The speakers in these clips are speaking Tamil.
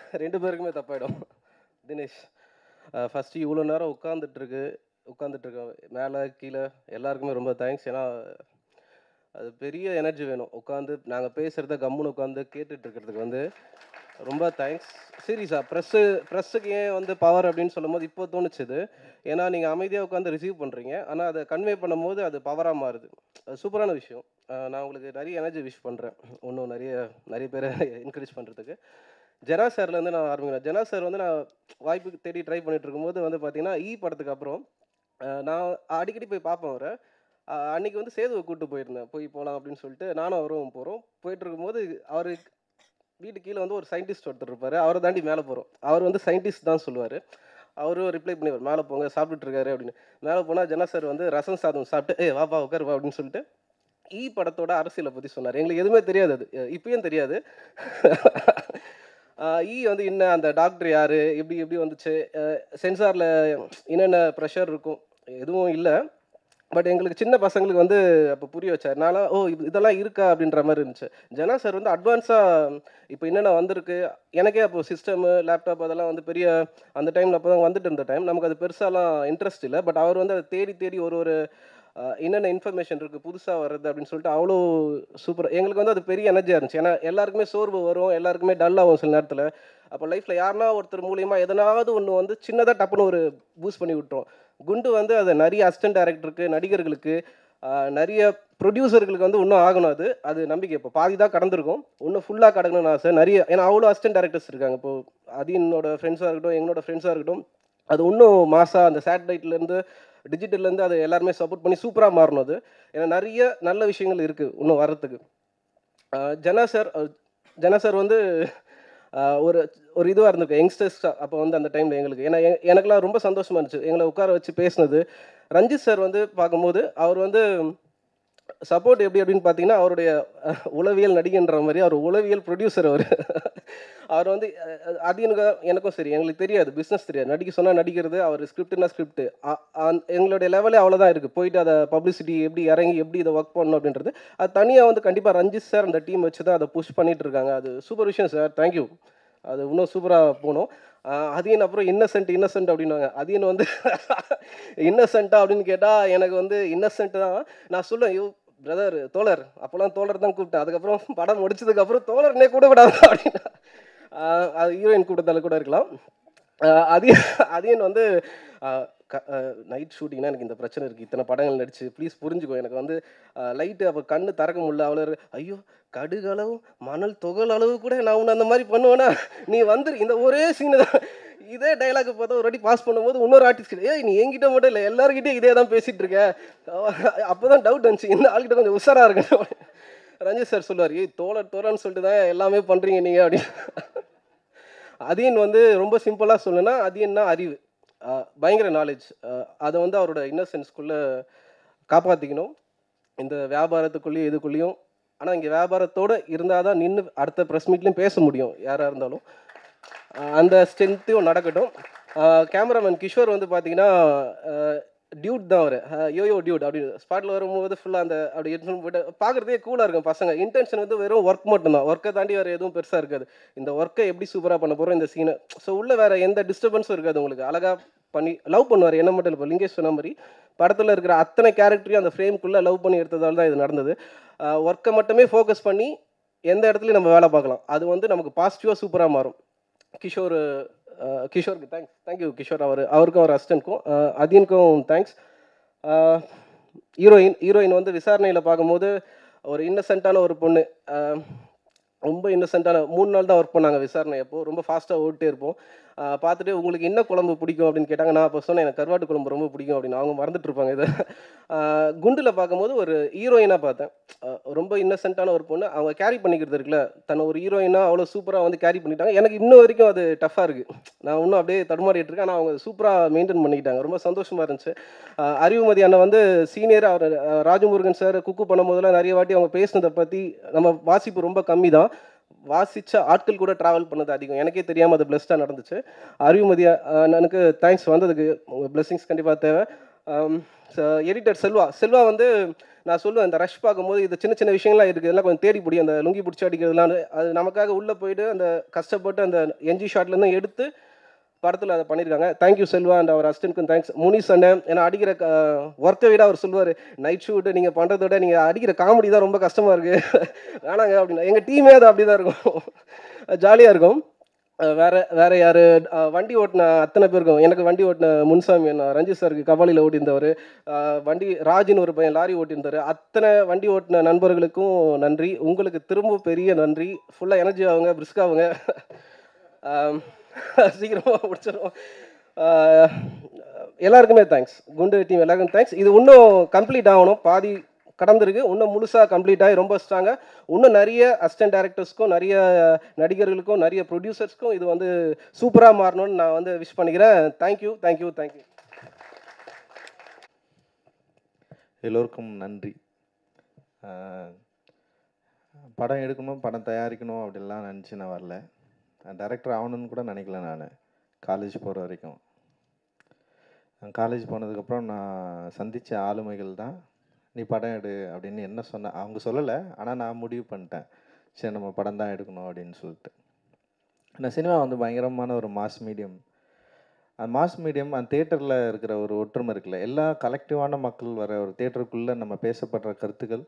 ரெண்டு பேருக்குமே தப்பாயிடும் தினேஷ் ஃபஸ்ட்டு இவ்வளோ நேரம் உட்காந்துட்ருக்கு உட்காந்துட்ருக்க மேலே கீழே எல்லாருக்குமே ரொம்ப தேங்க்ஸ் ஏன்னா அது பெரிய எனர்ஜி வேணும் உட்காந்து நாங்கள் பேசுகிறத கம்முன்னு உட்காந்து கேட்டுட்டு இருக்கிறதுக்கு வந்து ரொம்ப தேங்க்ஸ் சீரியஸா ப்ரெஸ்ஸு ப்ரெஸ்ஸுக்கு ஏன் வந்து பவர் அப்படின்னு சொல்லும்போது இப்போ தோணுச்சு இது ஏன்னா நீங்கள் அமைதியாக உட்காந்து ரிசீவ் பண்ணுறீங்க ஆனால் அதை கன்வே பண்ணும்போது அது பவராக மாறுது அது சூப்பரான விஷயம் அஹ் நான் உங்களுக்கு நிறைய எனர்ஜி விஷ் பண்ணுறேன் இன்னும் நிறைய நிறைய பேரை என்கரேஜ் பண்ணுறதுக்கு ஜெனா சார்லேருந்து நான் ஆரம்பிக்கிறேன் ஜெனா சார் வந்து நான் வாய்ப்புக்கு தேடி ட்ரை பண்ணிட்டு இருக்கும்போது வந்து பார்த்தீங்கன்னா ஈ படத்துக்கு அப்புறம் அஹ் நான் அடிக்கடி போய் பார்ப்பேன் அவரை அஹ் அன்னைக்கு வந்து சேதுவை கூப்பிட்டு போயிருந்தேன் போய் போகலாம் அப்படின்னு சொல்லிட்டு நானும் அவரும் போகிறோம் போயிட்டு இருக்கும்போது அவர் வீட்டு கீழே வந்து ஒரு சயின்டிஸ்ட் ஒருத்தர் இருப்பார் அவரை தாண்டி மேலே போகிறோம் அவர் வந்து சயின்டிஸ்ட் தான் சொல்லுவார் அவரும் ரிப்ளை பண்ணிவார் மேலே போங்க சாப்பிட்டுட்டு இருக்காரு அப்படின்னு மேலே போனால் ஜனா சார் வந்து ரசம் சாதம் சாப்பிட்டு ஏ வாப்பா உட்காருவா அப்படின்னு சொல்லிட்டு ஈ படத்தோட அரசியலை பற்றி சொன்னார் எங்களுக்கு எதுவுமே தெரியாது அது அஹ் இப்பயும் தெரியாது ஆஹ் ஈ வந்து என்ன அந்த டாக்டர் யார் எப்படி எப்படி வந்துச்சு சென்சாரில் என்னென்ன ப்ரெஷர் இருக்கும் எதுவும் இல்லை பட் எங்களுக்கு சின்ன பசங்களுக்கு வந்து அப்போ புரிய வச்சார் நான்லாம் ஓ இது இதெல்லாம் இருக்கா அப்படின்ற மாதிரி இருந்துச்சு ஜனா சார் வந்து அட்வான்ஸாக இப்போ என்னென்ன வந்திருக்கு எனக்கே அப்போ சிஸ்டமு லேப்டாப் அதெல்லாம் வந்து பெரிய அந்த டைமில் அப்போ தான் வந்துட்டு இருந்த டைம் நமக்கு அது பெருசாலாம் இன்ட்ரெஸ்ட் இல்லை பட் அவர் வந்து அதை தேடி தேடி ஒரு ஒரு ஆஹ் என்னென்ன இன்ஃபர்மேஷன் இருக்குது புதுசாக வர்றது அப்படின்னு சொல்லிட்டு அவ்வளோ சூப்பர் எங்களுக்கு வந்து அது பெரிய எனர்ஜியாக இருந்துச்சு ஏன்னா எல்லாருக்குமே சோர்வு வரும் எல்லாருக்குமே டல் ஆகும் சில நேரத்தில் அப்போ லைஃப்பில் யாருனா ஒருத்தர் மூலியமாக எதனாவது ஒன்று வந்து சின்னதாக டப்புன்னு ஒரு பூஸ்ட் பண்ணி விட்டுரும் குண்டு வந்து அது நிறைய அசிஸ்டன்ட் டைரக்டருக்கு நடிகர்களுக்கு ஆஹ் நிறைய ப்ரொடியூசர்களுக்கு வந்து இன்னும் ஆகணும் அது அது நம்பிக்கை இப்போ பாதி தான் கடந்திருக்கும் இன்னும் ஃபுல்லாக கடக்கணும்னு ஆசை நிறைய ஏன்னா அவ்வளோ அசிஸ்டன்ட் டேரக்டர்ஸ் இருக்காங்க இப்போ அதீனோட ஃப்ரெண்ட்ஸாக இருக்கட்டும் எங்களோட ஃப்ரெண்ட்ஸாக இருக்கட்டும் அது இன்னும் மாசாக அந்த சேட்டலைட்லேருந்து டிஜிட்டல்லேருந்து அதை எல்லாருமே சப்போர்ட் பண்ணி சூப்பராக மாறணும் அது ஏன்னா நிறைய நல்ல விஷயங்கள் இருக்குது இன்னும் வர்றதுக்கு ஆஹ் ஜனா சார் அஹ் ஜனா சார் வந்து ஆஹ் ஒரு ஒரு இதுவாக இருந்திருக்கு யங்ஸ்டர்ஸ் அப்போ வந்து அந்த டைமில் எங்களுக்கு ஏன்னா எ- எனக்கெல்லாம் ரொம்ப சந்தோஷமாக இருந்துச்சு எங்களை உட்கார வச்சு பேசினது ரஞ்சித் சார் வந்து பார்க்கும்போது அவர் வந்து சப்போர்ட் எப்படி அப்படின்னு பார்த்தீங்கன்னா அவருடைய அஹ், உளவியல் நடிகன்ற மாதிரி அவர் உளவியல் ப்ரொடியூசர் அவர் அவர் வந்து அஹ், அது எனக்கு எனக்கும் சரி எங்களுக்கு தெரியாது பிஸ்னஸ் தெரியாது நடிக்க சொன்னால் நடிக்கிறது அவர் ஸ்கிரிப்ட்னா ஸ்கிரிப்ட் எங்களுடைய லெவலே அவ்வளோதான் இருக்குது போயிட்டு அதை பப்ளிசிட்டி எப்படி இறங்கி எப்படி இதை ஒர்க் பண்ணணும் அப்படின்றது அது தனியாக வந்து கண்டிப்பாக ரஞ்சித் சார் அந்த டீம் வச்சு தான் அதை புஷ் பண்ணிட்டு இருக்காங்க அது சூப்பர் விஷயம் சார் தேங்க்யூ அது இன்னும் சூப்பராக போகணும் அதையும் அப்புறம் இன்னசென்ட் இன்னசென்ட் அப்படின்னுவாங்க அதையும் வந்து இன்னசென்ட்டா அப்படின்னு கேட்டால் எனக்கு வந்து இன்னசென்ட் தான் நான் சொல்லுவேன் ஐயோ பிரதர் தோழர் அப்போல்லாம் தோழர் தான் கூப்பிட்டேன் அதுக்கப்புறம் படம் முடிச்சதுக்கப்புறம் தோழர்னே கூட விடாது அப்படின்னா ஆஹ் அது ஹீரோயின் கூட்டத்தால் கூட இருக்கலாம் ஆஹ் அதையும் அதையும் வந்து நைட் ஷூட்டிங்னா எனக்கு இந்த பிரச்சனை இருக்குது இத்தனை படங்கள் நடிச்சு ப்ளீஸ் புரிஞ்சுக்கோ எனக்கு வந்து லைட்டு அப்போ கண்ணு திறக்க முடியல அவ்வளோ இருக்கு. ஐயோ கடுகளவு மணல் தொகல் அளவு கூட நான் உன்னை அந்த மாதிரி பண்ணுவேனா நீ வந்துரு இந்த ஒரே சீனு தான் இதே டைலாக் பார்த்தா ஒரு வாட்டி பாஸ் பண்ணும்போது இன்னொரு ஆர்டிஸ்ட் ஏய் நீ என்கிட்ட மட்டும் இல்லை எல்லாருக்கிட்டையும் இதே தான் பேசிகிட்டு இருக்க அப்போ தான் டவுட் வந்துச்சு இந்த ஆள்கிட்ட கொஞ்சம் உஷாராக இருக்கணும் ரஞ்சித் சார் சொல்லுவார் ஏய் தோழர் தோழர்னு சொல்லிட்டு தான் எல்லாமே பண்ணுறீங்க நீங்கள் அப்படின்னு அதியன் வந்து ரொம்ப சிம்பிளாக சொல்லணும்னா அதியன்னா அறிவு அஹ் பயங்கர நாலேஜ் அதை வந்து அவரோட இன்னசென்ஸ்குள்ளே காப்பாற்றிக்கணும் இந்த வியாபாரத்துக்குள்ளேயும் இதுக்குள்ளேயும் ஆனால் இங்கே வியாபாரத்தோடு இருந்தால் தான் நின்று அடுத்த ப்ரெஸ் மீட்லேயும் பேச முடியும் யாராக இருந்தாலும் அஹ் அந்த ஸ்ட்ரென்த்தையும் நடக்கட்டும் கேமராமேன் கிஷோர் வந்து பார்த்தீங்கன்னா டியூட் தான் அவர் யோயோ டியூட் அப்படி ஸ்பாட்டில் வரும்போது ஃபுல்லாக அந்த அப்படி ஹெட்ஃபோன் போட்டு பார்க்குறதே கூலாக இருக்கும் பசங்க இன்டென்ஷன் வந்து வெறும் ஒர்க் மட்டும்தான் ஒர்க்கை தாண்டி வேறு எதுவும் பெருசாக இருக்காது இந்த ஒர்க்கை எப்படி சூப்பராக பண்ண போகிறோம் இந்த சீனை ஸோ உள்ள வேறு எந்த டிஸ்டர்பன்ஸும் இருக்காது உங்களுக்கு அழகாக பண்ணி லவ் பண்ணுவார் என்ன மட்டும் இப்போ லிங்கேஷ் சொன்ன மாதிரி படத்தில் இருக்கிற அத்தனை கேரக்டரையும் அந்த ஃப்ரேம்குள்ளே லவ் பண்ணி எடுத்ததால் தான் இது நடந்தது ஒர்க்கை மட்டுமே ஃபோக்கஸ் பண்ணி எந்த இடத்துலையும் நம்ம வேலை பார்க்கலாம் அது வந்து நமக்கு பாசிட்டிவாக சூப்பராக மாறும் கிஷோர் அஹ், கிஷோருக்கு தேங்க்ஸ் தேங்க்யூ கிஷோர் அவர் அவருக்கும் அவர் அசிஸ்டன்ட்க்கும் அதியனுக்கும் தேங்க்ஸ் ஹீரோயின் ஹீரோயின் வந்து விசாரணையில் பார்க்கும்போது ஒரு இன்னசென்ட்டான ஒரு பொண்ணு அஹ், ரொம்ப இன்னசென்ட்டான மூணு நாள் தான் ஒர்க் பண்ணாங்க விசாரணை அப்போ ரொம்ப ஃபாஸ்ட்டாக ஓடிட்டே இருப்போம் அஹ், பார்த்துட்டு உங்களுக்கு என்ன குழம்பு பிடிக்கும் அப்படின்னு கேட்டாங்க நான் அப்போ சொன்னேன் எனக்கு கருவாட்டு குழம்பு ரொம்ப பிடிக்கும் அப்படின்னு அவங்க மறந்துட்டு இருப்பாங்க இதை அஹ், குண்டுல பார்க்கும்போது ஒரு ஹீரோயினாக பார்த்தேன் அஹ், ரொம்ப இன்னசென்ட்டான ஒரு பொண்ணு அவங்க கேரி பண்ணிக்கிறது இருக்குல்ல தன்னை ஒரு ஹீரோயினாக அவ்வளோ சூப்பராக வந்து கேரி பண்ணிட்டாங்க எனக்கு இன்னும் வரைக்கும் அது டஃப்பாக இருக்குது நான் இன்னும் அப்படியே தடுமாறிட்டு இருக்கேன் ஆனால் அவங்க சூப்பராக மெயின்டைன் பண்ணிக்கிட்டாங்க ரொம்ப சந்தோஷமாக இருந்துச்சு அஹ், அறிவுமதி அண்ணன் வந்து சீனியர் அவர் அஹ், ராஜமுருகன் சார் குக்கு பண்ணும்போதெல்லாம் நிறைய வாட்டி அவங்க பேசினதை பற்றி நம்ம வாசிப்பு ரொம்ப கம்மி தான் வாசிச்ச ஆட்கள் கூட ட்ராவல் பண்ணது அதிகம் எனக்கே தெரியாமல் அது பிளஸ்டாக நடந்துச்சு அறிவுமதி அண்ணனுக்கு தேங்க்ஸ் வந்ததுக்கு உங்கள் பிளெஸிங்ஸ் கண்டிப்பாக தேவை எடிட்டர் செல்வா செல்வா வந்து நான் சொல்லுவேன் இந்த ரஷ் பார்க்கும்போது இது சின்ன சின்ன விஷயங்கள்லாம் இருக்குது இதெல்லாம் கொஞ்சம் தேடி பிடி அந்த லுங்கி பிடிச்சி அடிக்கிறதுலாம் அது நமக்காக உள்ளே போயிட்டு அந்த கஷ்டப்பட்டு அந்த என்ஜி ஷாட்லேருந்து எடுத்து படத்தில் அதை பண்ணியிருக்காங்க தேங்க்யூ செல்வா அண்ட் அவர் அசிஸ்டன்ட்க்கும் தேங்க்ஸ் முனிஸ் அண்ணன் ஏன்னா அடிக்கிற ஒர்க்கை விட அவர் சொல்லுவார் நைட் ஷூட்டு நீங்கள் பண்ணுறத விட நீங்கள் அடிக்கிற காமெடி தான் ரொம்ப கஷ்டமாக இருக்குது வேணாங்க அப்படின்னா எங்கள் டீமே அது அப்படி தான் இருக்கும் ஜாலியாக இருக்கும் அஹ் வேற வேற யாரு அஹ் வண்டி ஓட்டின அத்தனை பேருக்கும் எனக்கு வண்டி ஓட்டின முன்சாமி அண்ணா ரஞ்சித் சாருக்கு கபாலியில் ஓட்டியிருந்தவர் அஹ் வண்டி ராஜின்னு ஒரு பையன் லாரி ஓட்டியிருந்தார் அத்தனை வண்டி ஓட்டின நண்பர்களுக்கும் நன்றி உங்களுக்கு திரும்ப பெரிய நன்றி ஃபுல்லாக எனர்ஜி ஆகுங்க பிரிஸ்க் ஆகுங்க ஆம், சீக்கிரமாக முடிச்சிடும் எல்லாருக்குமே தேங்க்ஸ் குண்டு டீம் எல்லாருக்கும் தேங்க்ஸ் இது இன்னும் கம்ப்ளீட் ஆகணும் பாதி கடந்திருக்கு இன்னும் முழுசாக கம்ப்ளீட் ஆகி ரொம்ப ஸ்ட்ராங்காக இன்னும் நிறைய அசிஸ்டன்ட் டேரக்டர்ஸ்க்கும் நிறைய நடிகர்களுக்கும் நிறைய ப்ரொடியூசர்ஸ்க்கும் இது வந்து சூப்பராக மாறணும்னு நான் வந்து விஷ் பண்ணிக்கிறேன் தேங்க்யூ தேங்க்யூ தேங்க்யூ எல்லோருக்கும் நன்றி ஆஹ் படம் எடுக்கணும் படம் தயாரிக்கணும் அப்படிலாம் நினச்சி நான் வரல டைரக்டர் ஆகணும்னு கூட நினைக்கல நான் காலேஜ் போகிற வரைக்கும் காலேஜ் போனதுக்கப்புறம் நான் சந்தித்த ஆளுமைகள் தான் நீ படம் எடு அப்படின்னு என்ன சொன்ன அவங்க சொல்லலை ஆனால் நான் முடிவு பண்ணிட்டேன் சரி நம்ம படம் தான் எடுக்கணும் அப்படின்னு சொல்லிட்டு நான் சினிமா வந்து பயங்கரமான ஒரு மாஸ் மீடியம் அந்த மாஸ் மீடியம் அந்த தேட்டரில் இருக்கிற ஒரு ஒற்றுமை இருக்குல்ல எல்லா கலெக்டிவான மக்கள் வர ஒரு தேட்டருக்குள்ளே நம்ம பேசப்படுற கருத்துக்கள்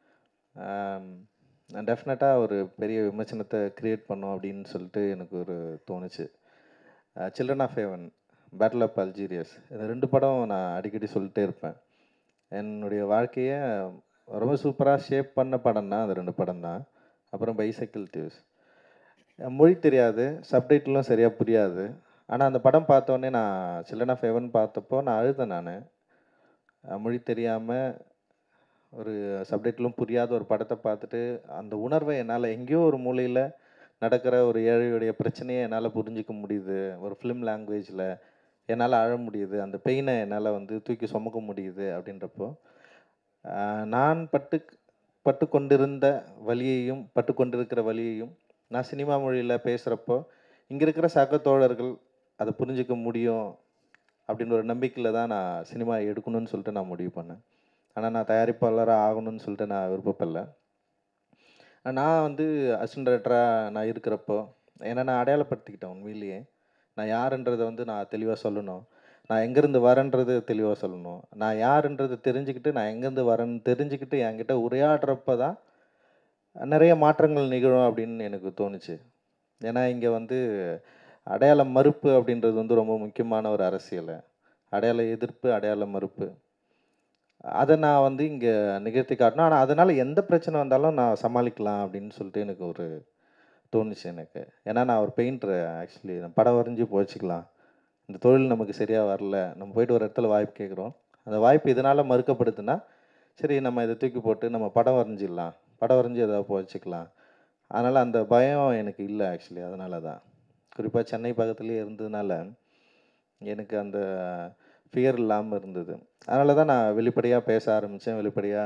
டெஃபினட்டாக ஒரு பெரிய விமர்சனத்தை க்ரியேட் பண்ணும் அப்படின்னு சொல்லிட்டு எனக்கு ஒரு தோணுச்சு children of heaven battle of Algiers இந்த ரெண்டு படம் நான் அடிக்கடி சொல்லிட்டே இருப்பேன் என்னுடைய வாழ்க்கையை ரொம்ப சூப்பராக ஷேப் பண்ண படம்னா அந்த ரெண்டு படம் தான் அப்புறம் பைசைக்கிள் டியூஸ் மொழி தெரியாது சப்டைட்டிலும் சரியாக புரியாது ஆனால் அந்த படம் பார்த்தோன்னே நான் சில்ட்ரன் ஆஃப் ஹெவன் பார்த்தப்போ நான் அழுதேன் நான் மொழி தெரியாமல் ஒரு சப்டைட்டிலும் புரியாத ஒரு படத்தை பார்த்துட்டு அந்த உணர்வை என்னால் எங்கேயோ ஒரு மூலையில் நடக்கிற ஒரு ஏழையுடைய பிரச்சனையை என்னால் புரிஞ்சிக்க முடியுது ஒரு ஃபிலிம் லாங்குவேஜில் என்னால் அழ முடியுது அந்த பெயினை என்னால் வந்து தூக்கி சுமக்க முடியுது அப்படின்றப்போ ஆஹ் நான் பட்டு பட்டு கொண்டிருந்த வலியையும் பட்டு கொண்டிருக்கிற வலியையும் நான் சினிமா மொழியில் பேசுகிறப்போ இங்கே இருக்கிற சக தோழர்கள் அதை புரிஞ்சிக்க முடியும் அப்படின்ற ஒரு நம்பிக்கையில் தான் நான் சினிமா எடுக்கணும்னு சொல்லிட்டு நான் முடிவு பண்ணேன் ஆனால் நான் தயாரிப்பாளராக ஆகணும்னு சொல்லிட்டு நான் விருப்பப்படல நான் வந்து அசிஸ்டன்ட் டைரக்டராக நான் இருக்கிறப்போ என்னை நான் அடையாளப்படுத்திக்கிட்டேன் உண்மையிலேயே நான் யாருன்றதை வந்து நான் தெளிவாக சொல்லணும் நான் எங்கேருந்து வரேன்றது தெளிவாக சொல்லணும் நான் யாருன்றது தெரிஞ்சுக்கிட்டு நான் எங்கேருந்து வரேன்னு தெரிஞ்சுக்கிட்டு என்கிட்ட உரையாடுறப்ப தான் நிறைய மாற்றங்கள் நிகழும் அப்படின்னு எனக்கு தோணுச்சு ஏன்னா இங்கே வந்து அடையாள மறுப்பு அப்படின்றது வந்து ரொம்ப முக்கியமான ஒரு அரசியல் அடையாள எதிர்ப்பு அடையாள மறுப்பு அதை நான் வந்து இங்கே நிகழ்த்தி காட்டணும் ஆனால் அதனால் எந்த பிரச்சனை வந்தாலும் நான் சமாளிக்கலாம் அப்படின்னு சொல்லிட்டு எனக்கு ஒரு தோணுச்சு எனக்கு ஏன்னா நான் ஒரு பெயிண்டர் ஆக்சுவலி படம் வரைஞ்சி போச்சுக்கலாம் இந்த தொழில் நமக்கு சரியாக வரல நம்ம போயிட்டு ஒரு இடத்துல வாய்ப்பு கேட்குறோம் அந்த வாய்ப்பு இதனால் மறுக்கப்படுதுன்னா சரி நம்ம இதை தூக்கி போட்டு நம்ம படம் வரைஞ்சிடலாம் படம் வரைஞ்சி ஏதாவது போச்சுக்கலாம் அதனால் அந்த பயம் எனக்கு இல்லை ஆக்சுவலி அதனால தான் குறிப்பாக சென்னை பக்கத்துலேயே இருந்ததுனால எனக்கு அந்த ஃபியர் இல்லாமல் இருந்தது அதனால தான் நான் வெளிப்படையாக பேச ஆரம்பித்தேன்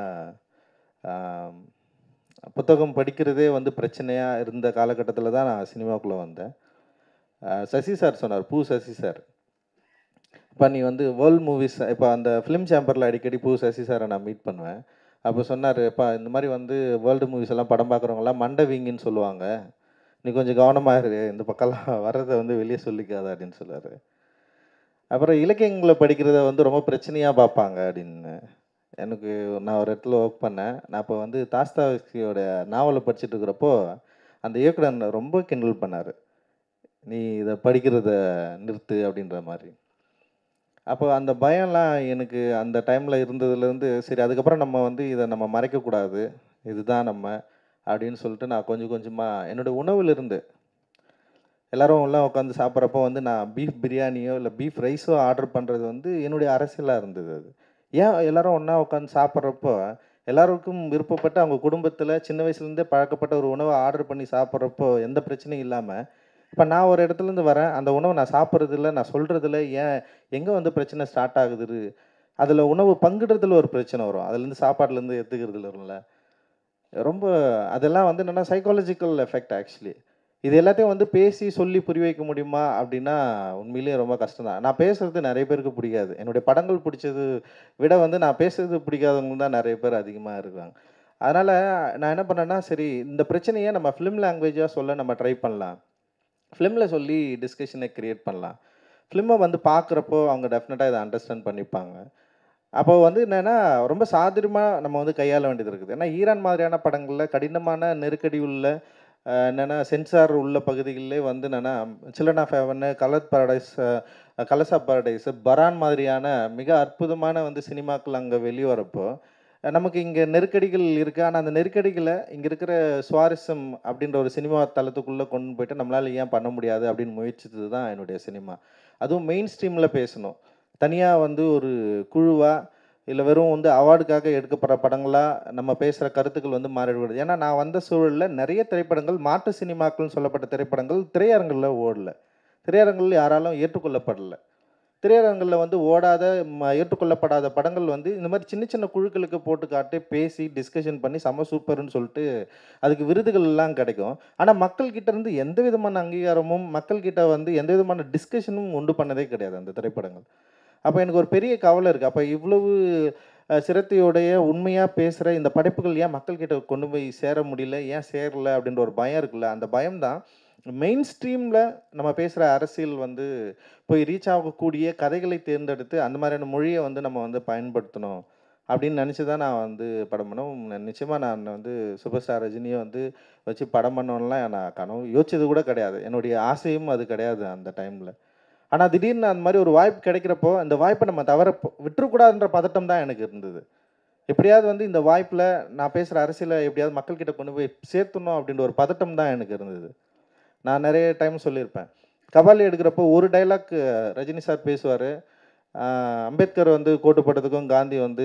வெளிப்படையாக புத்தகம் படிக்கிறதே வந்து பிரச்சனையாக இருந்த காலகட்டத்தில் தான் நான் சினிமாக்குள்ளே வந்தேன் ஆஹ் சசி சார் சொன்னார் பூ சசி சார் இப்போ நீ வந்து வேர்ல்ட் மூவிஸ் இப்போ அந்த ஃபிலிம் சேம்பரில் அடிக்கடி பூ சசி சாரை நான் மீட் பண்ணுவேன் அப்போ சொன்னார் இப்போ இந்த மாதிரி வந்து வேர்ல்டு மூவிஸ் எல்லாம் படம் பார்க்குறவங்களாம் மண்டை வீங்கின்னு சொல்லுவாங்க நீ கொஞ்சம் கவனமாக இரு இந்த பக்கம்லாம் வர்றதை வந்து வெளியே சொல்லிக்காத அப்படின்னு சொல்லுவார் அப்புறம் இலக்கியங்களை படிக்கிறத வந்து ரொம்ப பிரச்சனையாக பார்ப்பாங்க அப்படின்னு எனக்கு நான் ஒரு இடத்துல ஒர்க் பண்ணேன் நான் இப்போ வந்து தாஸ்தாவிஸ்கியோட நாவலை படிச்சுட்டு இருக்கிறப்போ அந்த இயக்குனர் ரொம்ப கிண்டல் பண்ணார் நீ இதை படிக்கிறத நிறுத்து அப்படின்ற மாதிரி அப்போ அந்த பயம்லாம் எனக்கு அந்த டைமில் இருந்ததுலேருந்து சரி அதுக்கப்புறம் நம்ம வந்து இதை நம்ம மறைக்கக்கூடாது இதுதான் நம்ம அப்படின்னு சொல்லிட்டு நான் கொஞ்சம் கொஞ்சமாக என்னோடய உணவுலேருந்து எல்லாரும் எல்லாம் உட்காந்து சாப்பிட்றப்போ வந்து நான் பீஃப் பிரியாணியோ இல்லை பீஃப் ரைஸோ ஆர்டர் பண்ணுறது வந்து என்னுடைய அரசியலாக இருந்தது அது ஏன் எல்லாரும் ஒன்றா உட்காந்து சாப்பிட்றப்போ எல்லாருக்கும் விருப்பப்பட்ட அவங்க குடும்பத்தில் சின்ன வயசுலேருந்தே பழக்கப்பட்ட ஒரு உணவை ஆர்டர் பண்ணி சாப்பிட்றப்போ எந்த பிரச்சனையும் இல்லாமல் இப்போ நான் ஒரு இடத்துலேருந்து வரேன் அந்த உணவை நான் சாப்பிட்றதில்ல நான் சொல்கிறதில்ல ஏன் எங்கே வந்து பிரச்சனை ஸ்டார்ட் ஆகுது அதில் உணவு பங்கிடுறதுல ஒரு பிரச்சனை வரும் அதுலேருந்து சாப்பாடுலேருந்து எடுத்துக்கிறதுல வரும்ல ரொம்ப அதெல்லாம் வந்து என்னென்னா சைக்காலஜிக்கல் எஃபெக்ட் ஆக்சுவலி இது எல்லாத்தையும் வந்து பேசி சொல்லி புரிய வைக்க முடியுமா அப்படின்னா உண்மையிலேயே ரொம்ப கஷ்டம் தான் நான் பேசுறது நிறைய பேருக்கு பிடிக்காது என்னுடைய படங்கள் பிடிச்சது விட வந்து நான் பேசுறது பிடிக்காதவங்க தான் நிறைய பேர் அதிகமாக இருக்காங்க அதனால் நான் என்ன பண்ணேன்னா சரி இந்த பிரச்சனையை நம்ம ஃபிலிம் லாங்குவேஜாக சொல்ல நம்ம ட்ரை பண்ணலாம் ஃபிலிமில் சொல்லி டிஸ்கஷனை க்ரியேட் பண்ணலாம் ஃபிலிமை வந்து பார்க்குறப்போ அவங்க டெஃபினட்டாக இதை அண்டர்ஸ்டாண்ட் பண்ணிப்பாங்க அப்போ வந்து என்னென்னா ரொம்ப சாதுரியமாக நம்ம வந்து கையாள வேண்டியது இருக்குது ஏன்னா ஈரான் மாதிரியான படங்களில் கடினமான நெருக்கடி உள்ள அஹ், என்னென்னா சென்சார் உள்ள பகுதிகளிலே வந்து என்னென்னா children of heaven colour paradise கலசா பாரடைஸ் பரான் மாதிரியான மிக அற்புதமான வந்து சினிமாக்கள் அங்கே வெளியே வரப்போ அஹ், நமக்கு இங்கே நெருக்கடிகள் இருக்குது ஆனால் அந்த நெருக்கடிகளை இங்கே இருக்கிற சுவாரஸ்யம் அப்படின்ற ஒரு சினிமா தளத்துக்குள்ளே கொண்டு போயிட்டு நம்மளால் ஏன் பண்ண முடியாது அப்படின்னு முயற்சித்தது தான் என்னுடைய சினிமா அதுவும் மெயின் ஸ்ட்ரீமில் பேசணும் தனியாக வந்து ஒரு குழுவாக இல்லை வெறும் வந்து அவார்டுக்காக எடுக்கப்படுற படங்களாக நம்ம பேசுகிற கருத்துக்கள் வந்து மாறிவிடுது ஏன்னா நான் வந்த சூழலில் நிறைய திரைப்படங்கள் மாற்று சினிமாக்கள்னு சொல்லப்பட்ட திரைப்படங்கள் திரையரங்கில் ஓடல திரையரங்கில் யாராலும் ஏற்றுக்கொள்ளப்படலை திரையரங்கில் வந்து ஓடாத ம- ஏற்றுக்கொள்ளப்படாத படங்கள் வந்து இந்த மாதிரி சின்ன சின்ன குழுக்களுக்கு போட்டு காட்டி பேசி டிஸ்கஷன் பண்ணி செம சூப்பர்னு சொல்லிட்டு அதுக்கு விருதுகள் எல்லாம் கிடைக்கும் ஆனால் மக்கள்கிட்ட இருந்து எந்த விதமான அங்கீகாரமும் மக்கள்கிட்ட வந்து எந்த விதமான டிஸ்கஷனும் உண்டு பண்ணதே கிடையாது அந்த திரைப்படங்கள் அப்போ எனக்கு ஒரு பெரிய கவலை இருக்குது அப்போ இவ்வளவு அஹ், சிரத்தையோடைய உண்மையாக பேசுகிற இந்த படைப்புகள் ஏன் மக்கள்கிட்ட கொண்டு போய் சேர முடியல ஏன் சேரல அப்படின்ற ஒரு பயம் இருக்குல்ல அந்த பயம்தான் மெயின் ஸ்ட்ரீமில் நம்ம பேசுகிற அரசியல் வந்து போய் ரீச் ஆகக்கூடிய கதைகளை தேர்ந்தெடுத்து அந்த மாதிரியான மொழியை வந்து நம்ம வந்து பயன்படுத்தணும் அப்படின்னு நினச்சி தான் நான் வந்து படம் பண்ணோம் நிச்சயமாக நான் வந்து சூப்பர் ஸ்டார் ரஜினியை வந்து வச்சு படம் பண்ணோம்லாம் நான் கனவு யோசிச்சது கூட கிடையாது என்னுடைய ஆசையும் அது கிடையாது அந்த டைமில் ஆனால் திடீர்னு அந்த மாதிரி ஒரு வாய்ப்பு கிடைக்கிறப்போ அந்த வாய்ப்பை நம்ம தவற விட்டுறக்கூடாதுன்ற பதட்டம் தான் எனக்கு இருந்தது எப்படியாவது வந்து இந்த வாய்ப்பில் நான் பேசுகிற அரசியலை எப்படியாவது மக்கள்கிட்ட கொண்டு போய் சேர்த்தணும் அப்படின்ற ஒரு பதட்டம் தான் எனக்கு இருந்தது நான் நிறைய டைம் சொல்லியிருப்பேன் கபாலி எடுக்கிறப்போ ஒரு டைலாக் ரஜினி சார் பேசுவார் அம்பேத்கர் வந்து கோட்டு போட்டதுக்கும் காந்தி வந்து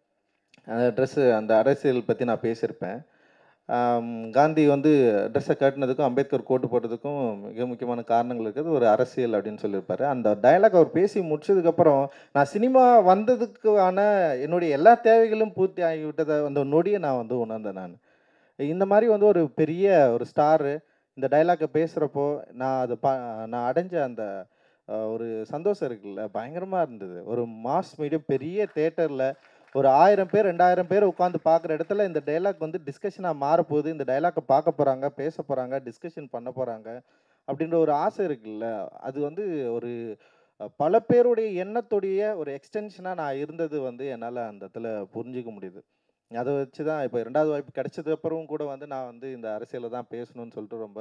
அந்த ட்ரெஸ்ஸு அந்த அரசியல் பற்றி நான் பேசியிருப்பேன் ஆம், காந்தி வந்து ட்ரெஸ்ஸை கட்டினதுக்கும் அம்பேத்கர் கோட்டு போட்டதுக்கும் மிக முக்கியமான காரணங்கள் இருக்குது ஒரு அரசியல் அப்படின்னு சொல்லியிருப்பாரு அந்த டயலாக் அவர் பேசி முடிச்சதுக்கப்புறம் நான் சினிமா வந்ததுக்கான என்னுடைய எல்லா தேவைகளும் பூர்த்தி ஆகிவிட்டதை அந்த நொடியை நான் வந்து உணர்ந்தேன் நான் இந்த மாதிரி வந்து ஒரு பெரிய ஒரு ஸ்டாரு இந்த டைலாக்கை பேசுகிறப்போ நான் அது பா நான் அடைஞ்ச அந்த அஹ், ஒரு சந்தோஷம் இருக்குல்ல பயங்கரமாக இருந்தது ஒரு மாஸ் மீடியம் பெரிய தேட்டரில் ஒரு ஆயிரம் பேர் ரெண்டாயிரம் பேர் உட்காந்து பார்க்குற இடத்துல இந்த டைலாக் வந்து டிஸ்கஷனாக மாறப்போகுது இந்த டைலாக்கை பார்க்க போகிறாங்க பேச போகிறாங்க டிஸ்கஷன் பண்ண போகிறாங்க அப்படின்ற ஒரு ஆசை இருக்குல்ல அது வந்து ஒரு அஹ், பல பேருடைய எண்ணத்துடைய ஒரு எக்ஸ்டென்ஷனாக நான் இருந்தது வந்து என்னால் அந்த இடத்துல புரிஞ்சிக்க முடியுது அதை வச்சு தான் இப்போ ரெண்டாவது வாய்ப்பு கிடைச்சது அப்புறம் கூட வந்து நான் வந்து இந்த அரசியலை தான் பேசணும்னு சொல்லிட்டு ரொம்ப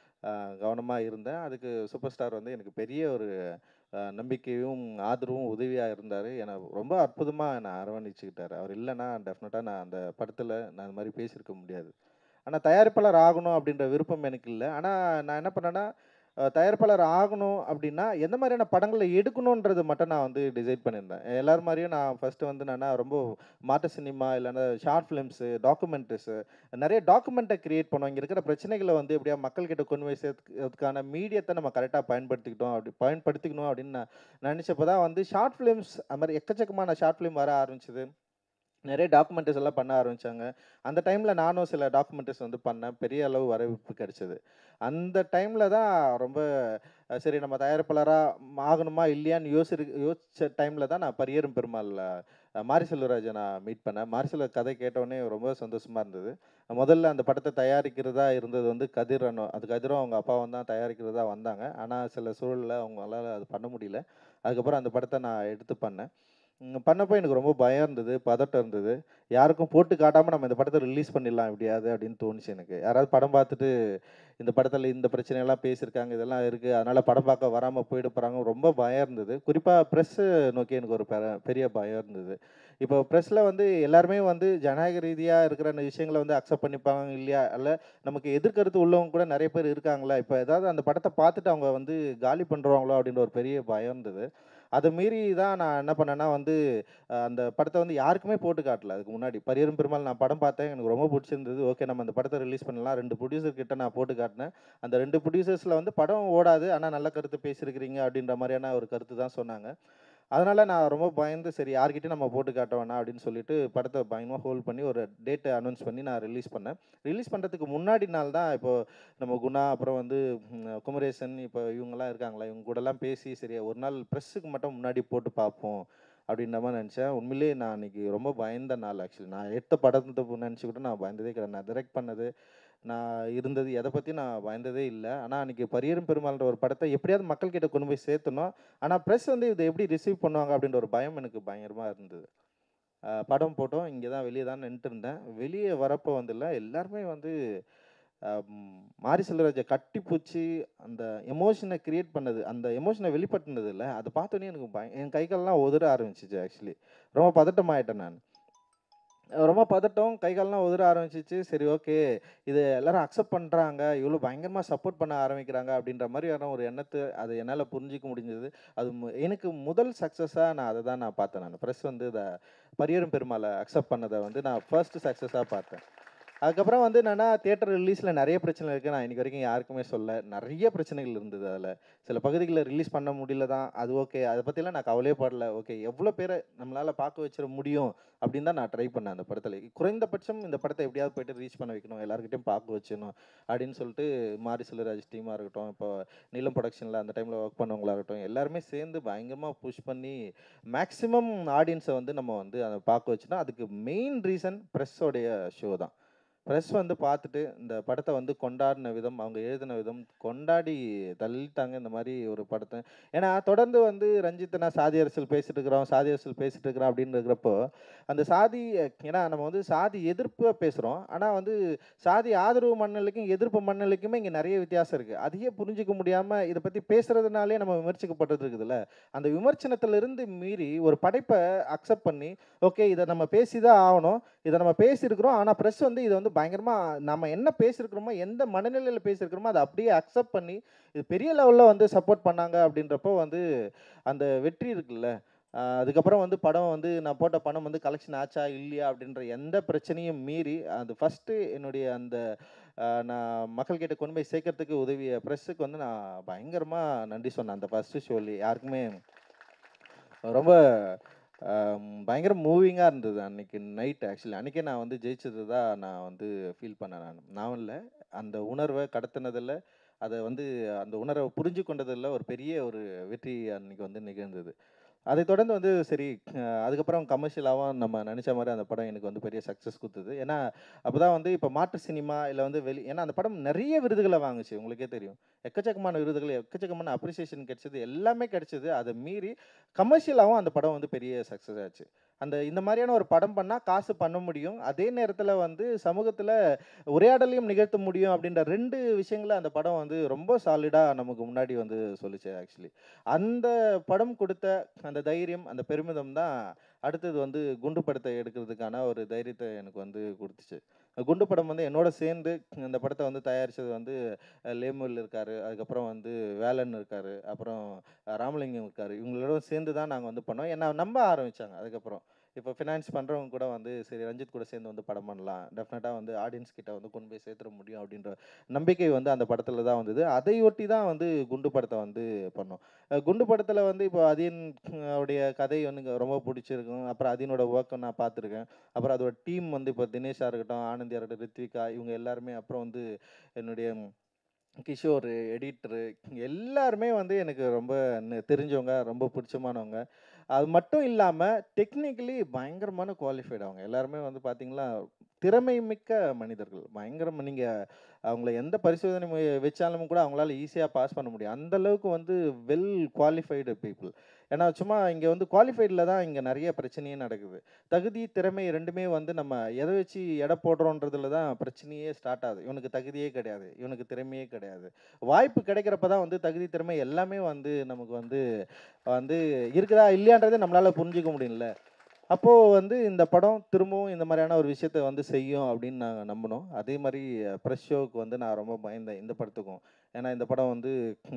கவனமாக இருந்தேன் அதுக்கு சூப்பர் ஸ்டார் வந்து எனக்கு பெரிய ஒரு அஹ், நம்பிக்கையும் ஆதரவும் உதவியாக இருந்தார் என்னை ரொம்ப அற்புதமாக என்னை அரவணைச்சிக்கிட்டார் அவர் இல்லைன்னா டெஃபினட்டாக நான் அந்த படத்தில் நான் இந்த மாதிரி பேசியிருக்க முடியாது ஆனால் தயாரிப்பாளர் ஆகணும் அப்படின்ற விருப்பம் எனக்கு இல்லை ஆனால் நான் என்ன பண்ணேன்னா அஹ், தயாரிப்பாளர் ஆகணும் அப்படின்னா எந்த மாதிரியான படங்களை எடுக்கணுன்றது மட்டும் நான் வந்து டிசைட் பண்ணியிருந்தேன் எல்லாரும் மாதிரியும் நான் ஃபஸ்ட்டு வந்து நான் ரொம்ப மாற்று சினிமா இல்லைன்னா ஷார்ட் ஃபிலிம்ஸு டாக்குமெண்ட்ரிஸு நிறைய டாக்குமெண்ட்டை கிரியேட் பண்ணோம் இங்கே இருக்கிற பிரச்சனைகளை வந்து எப்படியா மக்கள்கிட்ட கொண்டு போய் சேர்த்துக்கிறதுக்கான மீடியத்தை நம்ம கரெக்டாக பயன்படுத்திக்கிட்டோம் அப்படி பயன்படுத்திக்கணும் அப்படின்னு நான் நினச்சப்போ தான் வந்து ஷார்ட் ஃபிலிம்ஸ் அது மாதிரி எக்கச்சக்கமான ஷார்ட் ஃபிலிம் வர ஆரம்பிச்சது நிறைய டாக்குமெண்ட்ரிஸ் எல்லாம் பண்ண ஆரம்பிச்சாங்க அந்த டைமில் நானும் சில டாக்குமெண்ட்ரிஸ் வந்து பண்ணேன் பெரிய அளவு வரவேற்பு கிடைச்சது அந்த டைமில் தான் ரொம்ப அஹ், சரி நம்ம தயாரிப்பாளராக ஆகணுமா இல்லையான்னு யோசி யோசிச்ச டைமில் தான் நான் பரியரும் பெருமாள் அஹ், மாரி செல்வராஜை நான் மீட் பண்ணேன் மாரி செல்வ கதை கேட்டோடனே ரொம்ப சந்தோஷமாக இருந்தது முதல்ல அந்த படத்தை தயாரிக்கிறதா இருந்தது வந்து கதிர் அண்ணா அது கதிரும் அவங்க அப்பாவும் தான் தயாரிக்கிறதா வந்தாங்க ஆனால் சில சூழலில் அவங்களால அது பண்ண முடியல அதுக்கப்புறம் அந்த படத்தை நான் எடுத்து பண்ணேன் ம், பண்ணப்போ எனக்கு ரொம்ப பயம் இருந்தது பதட்டம் இருந்தது யாருக்கும் போட்டு காட்டாமல் நம்ம இந்த படத்தை ரிலீஸ் பண்ணிடலாம் எப்படியாவது அப்படின்னு தோணுச்சு எனக்கு யாராவது படம் பார்த்துட்டு இந்த படத்தில் இந்த பிரச்சனையெல்லாம் பேசியிருக்காங்க இதெல்லாம் இருக்குது அதனால் படம் பார்க்க வராமல் போயிட போகிறாங்க ரொம்ப பயம் இருந்தது குறிப்பாக ப்ரெஸ்ஸு நோக்கி எனக்கு ஒரு பெர- பெரிய பயம் இருந்தது இப்போ ப்ரெஸ்ஸில் வந்து எல்லாருமே வந்து ஜனநாயக ரீதியாக இருக்கிற அந்த விஷயங்களை வந்து அக்செப்ட் பண்ணிப்பாங்க இல்லையா அல்ல நமக்கு எதிர்கருத்து உள்ளவங்க கூட நிறைய பேர் இருக்காங்களா இப்போ ஏதாவது அந்த படத்தை பார்த்துட்டு அவங்க வந்து காலி பண்ணுறாங்களோ அப்படின்ற ஒரு பெரிய பயம் இருந்தது அதை மீறி தான் நான் என்ன பண்ணேன்னா வந்து அஹ், அந்த படத்தை வந்து யாருக்குமே போட்டு காட்டல அதுக்கு முன்னாடி பரியரும் பெருமாள் நான் படம் பார்த்தேன் எனக்கு ரொம்ப பிடிச்சிருந்தது ஓகே நம்ம அந்த படத்தை ரிலீஸ் பண்ணலாம் ரெண்டு ப்ரொடியூசர் கிட்ட நான் போட்டு காட்டினேன் அந்த ரெண்டு ப்ரொடியூசர்ஸில் வந்து படம் ஓடாது ஆனால் நல்ல கருத்து பேசியிருக்கிறீங்க அப்படின்ற மாதிரியான ஒரு கருத்து தான் சொன்னாங்க அதனால் நான் ரொம்ப பயந்து சரி யார்கிட்டயும் நம்ம போட்டு காட்ட வேணாம் அப்படின்னு சொல்லிட்டு படத்தை பயங்கரமாக ஹோல்ட் பண்ணி ஒரு டேட்டை அனௌன்ஸ் பண்ணி நான் ரிலீஸ் பண்ணேன் ரிலீஸ் பண்ணுறதுக்கு முன்னாடி நாள் தான் இப்போ நம்ம குணா அப்புறம் வந்து ம், குமரேசன் இப்போ இவங்கெல்லாம் இருக்காங்களா இவங்க கூடலாம் பேசி சரி ஒரு நாள் ப்ரெஸ்ஸுக்கு மட்டும் முன்னாடி போட்டு பார்ப்போம் அப்படின்ற மாதிரி நினச்சேன் உண்மையிலேயே நான் அன்றைக்கி ரொம்ப பயந்த நாள் ஆக்சுவலி நான் எடுத்த படத்தை நினச்சி கூட நான் பயந்ததே கிடையாது நான் டிரெக்ட் பண்ணது நான் இருந்தது எதை பற்றி நான் பயந்ததே இல்லை ஆனால் அன்றைக்கி பரியரும் பெருமாள்ன்ற ஒரு படத்தை எப்படியாவது மக்கள்கிட்ட கொண்டு போய் சேர்த்தணும் ஆனால் ப்ரெஸ் வந்து இதை எப்படி ரிசீவ் பண்ணுவாங்க அப்படின்ற ஒரு பயம் எனக்கு பயங்கரமாக இருந்தது அஹ் படம் போட்டோம் இங்கே தான் வெளியே தான் நின்றுட்டு இருந்தேன் வெளியே வரப்போ வந்துல எல்லாருமே வந்து அஹ், ம், மாரி செல்வராஜை கட்டி பூச்சி அந்த எமோஷனை கிரியேட் பண்ணது அந்த எமோஷனை வெளிப்படுத்தினது இல்லை அதை பார்த்தோன்னே எனக்கு பய என் கை கால்லாம் உதற ஆரம்பிச்சிச்சு ஆக்சுவலி ரொம்ப பதட்டமாயிட்டேன் நான் ரொம்ப பதட்டம் கை கால்லாம் உதற ஆரம்பிச்சிச்சு சரி ஓகே இது எல்லாரும் அக்செப்ட் பண்ணுறாங்க இவ்வளோ பயங்கரமாக சப்போர்ட் பண்ண ஆரம்பிக்கிறாங்க அப்படின்ற மாதிரியான ஒரு எண்ணத்தை அதை என்னால் புரிஞ்சிக்க முடிஞ்சது அது மு- எனக்கு முதல் சக்ஸஸாக நான் அதை தான் நான் பார்த்தேன் நான் ப்ரெஸ் வந்து இதை பரியரும் பெருமாளை அக்செப்ட் பண்ணதை வந்து நான் ஃபர்ஸ்ட் சக்ஸஸாக பார்த்தேன் அதுக்கப்புறம் வந்து என்னன்னா தியேட்டர் ரிலீஸில் நிறைய பிரச்சனை இருக்குது நான் இன்னைக்கு வரைக்கும் யாருக்குமே சொல்ல நிறைய பிரச்சனைகள் இருந்தது அதில் சில பகுதிகளில் ரிலீஸ் பண்ண முடியல தான் அது ஓகே அதை பற்றிலாம் நான் கவலையே படல ஓகே எவ்வளோ பேரை நம்மளால் பார்க்க வச்சிட முடியும் அப்படின்னு தான் நான் ட்ரை பண்ணேன் அந்த படத்தில் குறைந்தபட்சம் இந்த படத்தை எப்படியாவது போயிட்டு ரீச் பண்ண வைக்கணும் எல்லாருக்கிட்டையும் பார்க்க வச்சிடணும் அப்படின்னு சொல்லிட்டு மாரி செல்வராஜ் டீமாக இருக்கட்டும் இப்போ நீலம் ப்ரொடக்ஷனில் அந்த டைமில் ஒர்க் பண்ணவங்களா இருக்கட்டும் எல்லாருமே சேர்ந்து பயங்கரமாக புஷ் பண்ணி மேக்ஸிமம் ஆடியன்ஸை வந்து நம்ம வந்து அதை பார்க்க வச்சுட்டோம் அதுக்கு மெயின் ரீசன் ப்ரெஸ்ஸோடைய ஷோ தான் ப்ரெஸ் வந்து பார்த்துட்டு இந்த படத்தை வந்து கொண்டாடின விதம் அவங்க எழுதின விதம் கொண்டாடி தள்ளிட்டாங்க இந்த மாதிரி ஒரு படத்தை ஏன்னா தொடர்ந்து வந்து ரஞ்சித் நான் சாதி அரசியல் பேசிட்டு இருக்கிறோம் சாதி அரசியல் பேசிட்டு இருக்கிறோம் அப்படின்னு இருக்கிறப்போ அந்த சாதி ஏன்னா நம்ம வந்து சாதி எதிர்ப்பாக பேசுகிறோம் ஆனால் வந்து சாதி ஆதரவு மண்ணலுக்கும் எதிர்ப்பு மண்ணலுக்குமே இங்கே நிறைய வித்தியாசம் இருக்குது அதையே புரிஞ்சிக்க முடியாமல் இதை பற்றி பேசுகிறதுனாலே நம்ம விமர்சிக்கப்பட்டது இருக்குதுல்ல அந்த விமர்சனத்திலிருந்து மீறி ஒரு படைப்பை அக்செப்ட் பண்ணி ஓகே இதை நம்ம பேசி தான் ஆகணும் இதை நம்ம பேசியிருக்கிறோம் ஆனால் ப்ரெஸ் வந்து இதை வந்து பயங்கரமாக நம்ம என்ன பேசியிருக்கிறோமோ எந்த மனநிலையில் பேசியிருக்கிறோமோ அதை அப்படியே அக்செப்ட் பண்ணி இது பெரிய லெவலில் வந்து சப்போர்ட் பண்ணாங்க அப்படின்றப்போ வந்து அந்த வெற்றி இருக்குல்ல ஆஹ் அதுக்கப்புறம் வந்து படம் வந்து நான் போட்ட பணம் வந்து கலெக்ஷன் ஆச்சா இல்லையா அப்படின்ற எந்த பிரச்சனையும் மீறி அது ஃபஸ்ட்டு என்னுடைய அந்த ஆஹ் நான் மக்கள்கிட்ட கொண்டு போய் சேர்க்கறதுக்கு உதவிய ப்ரெஸ்ஸுக்கு வந்து நான் பயங்கரமாக நன்றி சொன்னேன் அந்த ஃபஸ்ட்டு ஷோலி யாருக்குமே ரொம்ப ஆம், பயங்கர மூவிங்காக இருந்தது அன்னைக்கு நைட் ஆக்சுவலி அன்றைக்கே நான் வந்து ஜெயிச்சது தான் நான் வந்து ஃபீல் பண்ணேன் நான் நான் இல்லை அந்த உணர்வை கடத்தினதில் அதை வந்து அந்த உணர்வை புரிஞ்சு கொண்டதில் ஒரு பெரிய ஒரு வெற்றி அன்னைக்கு வந்து நிகழ்ந்தது அதை தொடர்ந்து வந்து சரி அஹ், அதுக்கப்புறம் கமர்ஷியலாகவும் நம்ம நினச்ச மாதிரி அந்த படம் எனக்கு வந்து பெரிய சக்ஸஸ் கொடுத்தது ஏன்னா அப்போ தான் வந்து இப்போ மாற்று சினிமா இல்லை வந்து வெளி ஏன்னா அந்த படம் நிறைய விருதுகளை வாங்குச்சு உங்களுக்கே தெரியும் எக்கச்சக்கமான விருதுகள் எக்கச்சக்கமான அப்ரிசியேஷன் கிடைச்சது எல்லாமே கிடைச்சது அதை மீறி கமர்ஷியலாகவும் அந்த படம் வந்து பெரிய சக்ஸஸ் ஆச்சு அந்த இந்த மாதிரியான ஒரு படம் பண்ணால் காசு பண்ண முடியும் அதே நேரத்தில் வந்து சமூகத்தில் உரையாடலையும் நிகழ்த்த முடியும் அப்படின்ற ரெண்டு விஷயங்களை அந்த படம் வந்து ரொம்ப சாலிடாக நமக்கு முன்னாடி வந்து சொல்லுச்சு ஆக்சுவலி அந்த படம் கொடுத்த அந்த தைரியம் அந்த பெருமிதம் தான் அடுத்தது வந்து குண்டு படத்தை எடுக்கிறதுக்கான ஒரு தைரியத்தை எனக்கு வந்து கொடுத்துச்சு குண்டு படம் வந்து என்னோட சேர்ந்து இந்த படத்தை வந்து தயாரித்தது வந்து அஹ், லேமுல் இருக்கார் அதுக்கப்புறம் வந்து வேலன் இருக்கார் அப்புறம் அஹ், ராமலிங்கம் இருக்கார் இவங்களோட சேர்ந்து தான் நாங்கள் வந்து பண்ணோம் என்ன நம்ப ஆரம்பித்தாங்க அதுக்கப்புறம் இப்போ ஃபினான்ஸ் பண்ணுறவங்க கூட வந்து சரி ரஞ்சித் கூட சேர்ந்து வந்து படம் பண்ணலாம் டெஃபினட்டாக வந்து ஆடியன்ஸ் கிட்ட வந்து கொண்டு போய் சேர்த்துட முடியும் அப்படின்ற நம்பிக்கை வந்து அந்த படத்தில் தான் வந்தது அதையொட்டி தான் வந்து குண்டு படத்தை வந்து பண்ணோம் அஹ் குண்டு படத்தில் வந்து இப்போ அதியன் அஹ், உடைய கதை வந்து எனக்கு ரொம்ப பிடிச்சிருக்கும் அப்புறம் அதியனோட ஒர்க்கை நான் பார்த்துருக்கேன் அப்புறம் அதோட டீம் வந்து இப்போ தினேஷாக இருக்கட்டும் ஆனந்தியாக இருக்கட்டும் ரித்விகா இவங்க எல்லாருமே அப்புறம் வந்து என்னுடைய கிஷோர் எடிட்டரு எல்லாருமே வந்து எனக்கு ரொம்ப ந- தெரிஞ்சவங்க ரொம்ப பிடிச்சமானவங்க அது மட்டும் இல்லாமல் டெக்னிக்கலி பயங்கரமான குவாலிஃபைடு அவங்க எல்லாருமே வந்து பார்த்தீங்களா திறமை மிக்க மனிதர்கள் பயங்கரம் நீங்கள் அவங்கள எந்த பரிசோதனை முய- வச்சாலும் கூட அவங்களால ஈஸியாக பாஸ் பண்ண முடியும் அந்த அளவுக்கு வந்து வெல் குவாலிஃபைடு பீப்புள் ஏன்னா சும்மா இங்கே வந்து குவாலிஃபைடில் தான் இங்கே நிறைய பிரச்சனையே நடக்குது தகுதி திறமை ரெண்டுமே வந்து நம்ம எதை வச்சு எடை போடுறோன்றதுல தான் பிரச்சனையே ஸ்டார்ட் ஆகுது இவனுக்கு தகுதியே கிடையாது இவனுக்கு திறமையே கிடையாது வாய்ப்பு கிடைக்கிறப்ப தான் வந்து தகுதி திறமை எல்லாமே வந்து நமக்கு வந்து வந்து இருக்குதா இல்லையான்றதை நம்மளால் புரிஞ்சுக்க முடியல அப்போது வந்து இந்த படம் திரும்பவும் இந்த மாதிரியான ஒரு விஷயத்த வந்து செய்யும் அப்படின்னு நாங்கள் நம்பினோம் அதே மாதிரி ப்ரெஷ் ஷோவுக்கு வந்து நான் ரொம்ப பயந்தேன் இந்த படத்துக்கும் ஏன்னா இந்த படம் வந்து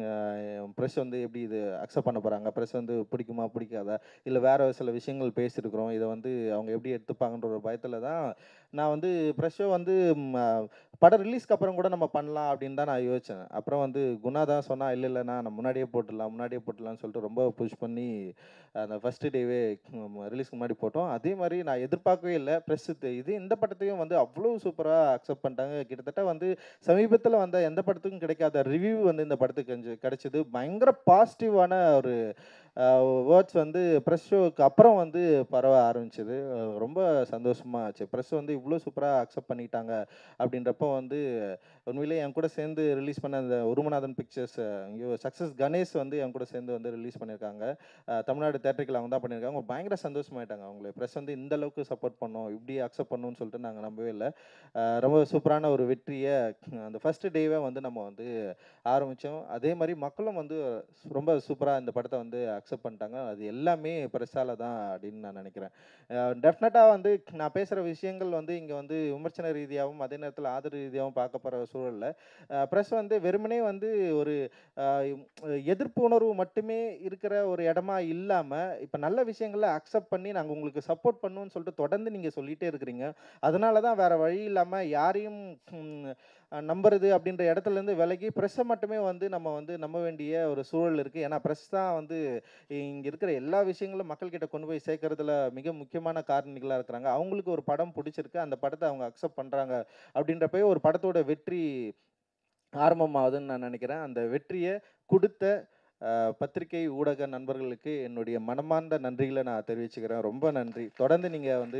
ப்ரெஷ் வந்து எப்படி இது அக்செப்ட் பண்ண போகிறாங்க ப்ரெஷ் வந்து பிடிக்குமா பிடிக்காதா இல்லை வேறு சில விஷயங்கள் பேசியிருக்கிறோம் இதை வந்து அவங்க எப்படி எடுத்துப்பாங்கன்ற ஒரு பயத்தில் தான் நான் வந்து ப்ரெஷ்ஷோ வந்து ம், படம் ரிலீஸ்க்கு அப்புறம் கூட நம்ம பண்ணலாம் அப்படின்னு தான் நான் யோசித்தேன் அப்புறம் வந்து குணா தான் சொன்னா இல்லை இல்லைண்ணா நம்ம முன்னாடியே போட்டுடலாம் முன்னாடியே போட்டுடலாம்னு சொல்லிட்டு ரொம்ப புஷ் பண்ணி அந்த ஃபஸ்ட்டு டேவே ரிலீஸ்க்கு முன்னாடி போட்டோம் அதே மாதிரி நான் எதிர்பார்க்கவே இல்லை ப்ரெஸ் இது இந்த படத்தையும் வந்து அவ்வளோ சூப்பராக அக்செப்ட் பண்ணிட்டாங்க கிட்டத்தட்ட வந்து சமீபத்தில் வந்த எந்த படத்துக்கும் கிடைக்காத ரிவ்யூ வந்து இந்த படத்துக்கு கொஞ்சம் கிடைச்சது பயங்கர பாசிட்டிவான ஒரு வேர்ட்ஸ் வந்து ப்ரெஸ் ஷோக்கு அப்புறம் வந்து பரவ ஆரம்பிச்சது அஹ் ரொம்ப சந்தோஷமாக ஆச்சு ப்ரெஸ் வந்து இவ்வளோ சூப்பராக அக்செப்ட் பண்ணிட்டாங்க அப்படின்றப்போ வந்து உண்மையிலே என் கூட சேர்ந்து ரிலீஸ் பண்ண அந்த உருமநாதன் பிக்சர்ஸ் இங்கே சக்ஸஸ் கணேஷ் வந்து என் கூட சேர்ந்து வந்து ரிலீஸ் பண்ணியிருக்காங்க அஹ் தமிழ்நாடு தேட்டருக்கு அவங்க தான் பண்ணியிருக்காங்க அவங்க பயங்கர சந்தோஷமாயிட்டாங்க அவங்களே ப்ரெஸ் வந்து இந்த அளவுக்கு சப்போர்ட் பண்ணோம் இப்படி அக்செப்ட் பண்ணணும்னு சொல்லிட்டு நாங்கள் நம்பவே இல்லை அஹ் ரொம்ப சூப்பரான ஒரு வெற்றியை அந்த ஃபர்ஸ்ட் டேவே வந்து நம்ம வந்து ஆரம்பித்தோம் அதே மாதிரி மக்களும் வந்து ரொம்ப சூப்பராக இந்த படத்தை வந்து அக்செப்ட் பண்ணிட்டாங்க அது எல்லாமே ப்ரெஸ்ஸால் தான் அப்படின்னு நான் நினைக்கிறேன் டெஃபினட்டாக வந்து நான் பேசுகிற விஷயங்கள் வந்து இங்கே வந்து விமர்சன ரீதியாகவும் அதே நேரத்தில் ஆதரவு ரீதியாகவும் பார்க்க போகிற சூழலில் ப்ரெஸ் வந்து வெறுமனே வந்து ஒரு அஹ், எதிர்ப்பு உணர்வு மட்டுமே இருக்கிற ஒரு இடமா இல்லாமல் இப்போ நல்ல விஷயங்களை அக்செப்ட் பண்ணி நாங்கள் உங்களுக்கு சப்போர்ட் பண்ணுவோம்னு சொல்லிட்டு தொடர்ந்து நீங்கள் சொல்லிகிட்டே இருக்கிறீங்க அதனால தான் வேறு வழி இல்லாமல் யாரையும் ம், அஹ், நம்புறது அப்படின்ற இடத்துலேருந்து விலகி ப்ரெஸ்ஸை மட்டுமே வந்து நம்ம வந்து நம்ப வேண்டிய ஒரு சூழல் இருக்குது ஏன்னா ப்ரெஸ் தான் வந்து இங்கே இருக்கிற எல்லா விஷயங்களும் மக்கள்கிட்ட கொண்டு போய் சேர்க்கறதுல மிக முக்கியமான காரணிகளாக இருக்கிறாங்க அவங்களுக்கு ஒரு படம் பிடிச்சிருக்கு அந்த படத்தை அவங்க அக்செப்ட் பண்ணுறாங்க அப்படின்றப்பவே ஒரு படத்தோட வெற்றி ஆரம்பமாகுதுன்னு நான் நினைக்கிறேன் அந்த வெற்றியை கொடுத்த அஹ், பத்திரிகை ஊடக நண்பர்களுக்கு என்னுடைய மனமார்ந்த நன்றிகளை நான் தெரிவிச்சுக்கிறேன் ரொம்ப நன்றி தொடர்ந்து நீங்கள் வந்து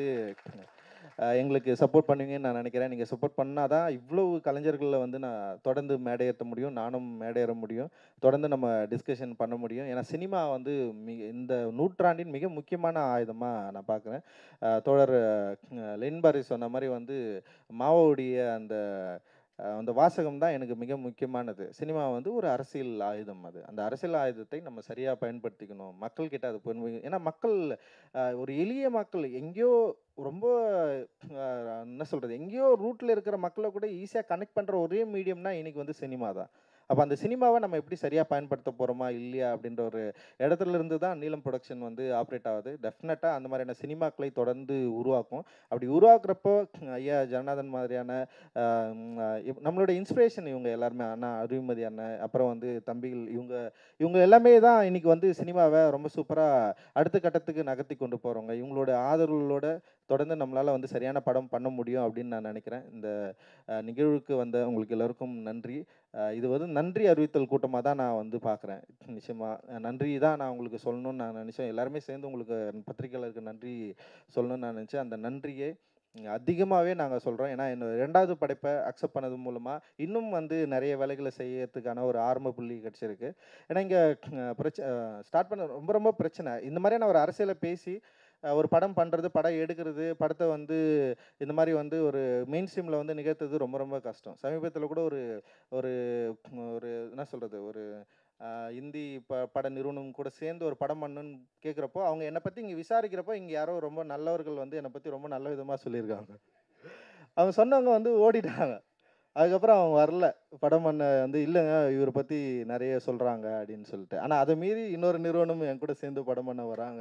அஹ், எங்களுக்கு சப்போர்ட் பண்ணுவீங்கன்னு நான் நினைக்கிறேன் நீங்கள் சப்போர்ட் பண்ணால் தான் இவ்வளவு கலைஞர்களில் வந்து நான் தொடர்ந்து மேடையேற்ற முடியும் நானும் மேடையேற முடியும் தொடர்ந்து நம்ம டிஸ்கஷன் பண்ண முடியும் ஏன்னா சினிமா வந்து மிக இந்த நூற்றாண்டின் மிக முக்கியமான ஆயுதமாக நான் பார்க்குறேன் தோழர் அஹ், லெனின் பாரி சொன்ன மாதிரி வந்து மாவோடைய அந்த அஹ், அந்த வாசகம் தான் எனக்கு மிக முக்கியமானது சினிமா வந்து ஒரு அரசியல் ஆயுதம் அது அந்த அரசியல் ஆயுதத்தை நம்ம சரியாக பயன்படுத்திக்கணும் மக்கள்கிட்ட அது போய் போய்- ஏன்னா மக்கள் அஹ், ஒரு எளிய மக்கள் எங்கேயோ ரொம்ப அஹ், என்ன சொல்கிறது எங்கேயோ ரூட்டில் இருக்கிற மக்களை கூட ஈஸியாக கனெக்ட் பண்ணுற ஒரே மீடியம்னா இன்னைக்கு வந்து சினிமா தான் அப்போ அந்த சினிமாவை நம்ம எப்படி சரியாக பயன்படுத்த போகிறோமா இல்லையா அப்படின்ற ஒரு இடத்துல இருந்து தான் நீலம் ப்ரொடக்ஷன் வந்து ஆப்ரேட் ஆகுது டெஃபினட்டாக அந்த மாதிரியான சினிமாக்களை தொடர்ந்து உருவாக்கும் அப்படி உருவாக்குறப்போ ஐயா ஜனநாதன் மாதிரியான ஆஹ் உம் ஆஹ் இப்- நம்மளோட இன்ஸ்பிரேஷன் இவங்க எல்லாருமே அண்ணா அறிவுமதி அண்ணன் அப்புறம் வந்து தம்பிகள் இவங்க இவங்க எல்லாமே தான் இன்னைக்கு வந்து சினிமாவை ரொம்ப சூப்பராக அடுத்த கட்டத்துக்கு நகர்த்தி கொண்டு போகிறவங்க இவங்களோட ஆதரவுகளோட தொடர்ந்து நம்மளால் வந்து சரியான படம் பண்ண முடியும் அப்படின்னு நான் நினைக்கிறேன் இந்த ஆஹ் நிகழ்வுக்கு வந்த உங்களுக்கு எல்லாருக்கும் நன்றி ஆஹ் இது வந்து நன்றி அறிவித்தல் கூட்டமாக தான் நான் வந்து பார்க்குறேன் நிச்சயமாக நன்றி தான் நான் உங்களுக்கு சொல்லணும்னு நான் நினச்சேன் எல்லாருமே சேர்ந்து உங்களுக்கு பத்திரிகையாளருக்கு நன்றி சொல்லணும்னு நான் நினச்சேன் அந்த நன்றியை அதிகமாகவே நாங்கள் சொல்கிறோம் ஏன்னா என்னோட ரெண்டாவது படைப்பை அக்செப்ட் பண்ணது மூலமாக இன்னும் வந்து நிறைய வேலைகளை செய்யறதுக்கான ஒரு ஆரம்ப புள்ளி கிடச்சிருக்கு ஏன்னா இங்கே பிரச்ச ஸ்டார்ட் பண்ண ரொம்ப ரொம்ப பிரச்சனை இந்த மாதிரியான ஒரு அரசியலை பேசி அஹ், ஒரு படம் பண்ணுறது படம் எடுக்கிறது படத்தை வந்து இந்த மாதிரி வந்து ஒரு மெயின் ஸ்ட்ரீமில் வந்து நிகழ்த்துறது ரொம்ப ரொம்ப கஷ்டம் சமீபத்தில் கூட ஒரு ஒரு ஒரு என்ன சொல்கிறது ஒரு ஆஹ், இந்தி ப பட நிறுவனம் கூட சேர்ந்து ஒரு படம் பண்ணுன்னு கேட்குறப்போ அவங்க என்னை பற்றி இங்கே விசாரிக்கிறப்போ இங்கே யாரோ ரொம்ப நல்லவர்கள் வந்து என்னை பற்றி ரொம்ப நல்ல விதமாக சொல்லியிருக்காங்க அவங்க சொன்னவங்க வந்து ஓடிட்டாங்க அதுக்கப்புறம் அவங்க வரல படம் பண்ண வந்து இல்லைங்க இவரை பற்றி நிறைய சொல்கிறாங்க அப்படின்னு சொல்லிட்டு ஆனால் அதை மீறி இன்னொரு நிறுவனம் என் கூட சேர்ந்து படம் பண்ண வராங்க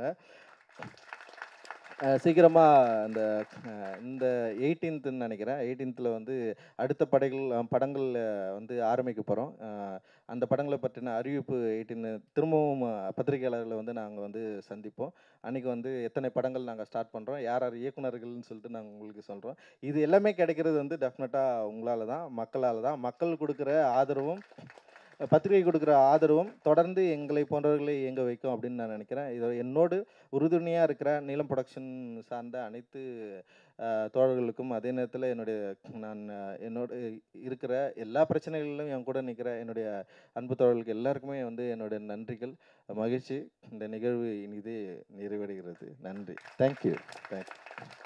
அஹ் சீக்கிரமா அந்த அஹ் இந்த எயிட்டீன்த்துன்னு நினைக்கிறேன் எயிட்டீன்த்தில் வந்து அடுத்த படைகள் அஹ் படங்கள் அஹ் வந்து ஆரம்பிக்க போகிறோம் அந்த படங்களை பற்றின அறிவிப்பு எயிட்டீன் திரும்பவும் அஹ் பத்திரிகையாளர்களை வந்து நாங்கள் வந்து சந்திப்போம் அன்றைக்கி வந்து எத்தனை படங்கள் நாங்கள் ஸ்டார்ட் பண்ணுறோம் யார் யார் இயக்குனர்கள்னு சொல்லிட்டு நாங்கள் உங்களுக்கு சொல்கிறோம் இது எல்லாமே கிடைக்கிறது வந்து டெஃபினட்டாக உங்களால் தான் மக்களால் தான் மக்கள் கொடுக்குற ஆதரவும் பத்திரிகை கொடுக்குற ஆதரவும் தொடர்ந்து எங்களை போன்றவர்களை இயங்க வைக்கும் அப்படின்னு நான் நினைக்கிறேன் இது என்னோடு உறுதுணையாக இருக்கிற நீலம் ப்ரொடக்ஷன் சார்ந்த அனைத்து அஹ், தோழர்களுக்கும் அதே நேரத்தில் என்னுடைய நான் அஹ், என்னோட இருக்கிற எல்லா பிரச்சனைகளிலும் என் கூட நிற்கிற என்னுடைய அன்பு தோழர்களுக்கு எல்லாருக்குமே வந்து என்னுடைய நன்றிகள் மகிழ்ச்சி இந்த நிகழ்வு இனிதே நிறைவடைகிறது நன்றி தேங்க்யூ தேங்க்யூ